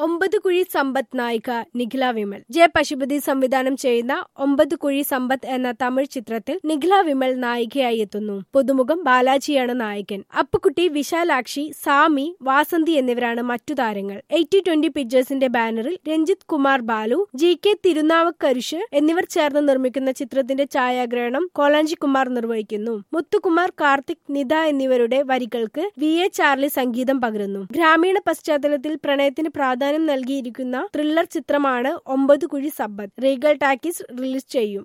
ഒമ്പത് കുഴി സമ്പത്ത് നായിക നിഖില വിമൽ ജെ പശുപതി സംവിധാനം ചെയ്യുന്ന ഒമ്പത് കുഴി സമ്പത്ത് എന്ന തമിഴ് ചിത്രത്തിൽ നിഖില വിമൽ നായികയായി എത്തുന്നു പുതുമുഖം ബാലാജിയാണ് നായകൻ അപ്പുക്കുട്ടി വിശാലാക്ഷി സാമി വാസന്തി എന്നിവരാണ് മറ്റു താരങ്ങൾ എയ്റ്റി ട്വന്റി പിക്ചേഴ്സിന്റെ ബാനറിൽ രഞ്ജിത്ത് കുമാർ ബാലു ജി കെ തിരുനാവക്കരുഷ് എന്നിവർ ചേർന്ന് നിർമ്മിക്കുന്ന ചിത്രത്തിന്റെ ഛായാഗ്രഹണം കോലാഞ്ചി കുമാർ നിർവഹിക്കുന്നു മുത്തുകുമാർ കാർത്തിക് നിത എന്നിവരുടെ വരികൾക്ക് വി എ ചാർലി സംഗീതം പകരുന്നു ഗ്രാമീണ പശ്ചാത്തലത്തിൽ പ്രണയത്തിന് പ്രാധാന്യം നൽകിയിരിക്കുന്ന ത്രില്ലർ ചിത്രമാണ് ഒമ്പത് കുഴി സമ്പത്ത് റീഗൽ ടാക്കീസ് റിലീസ് ചെയ്യും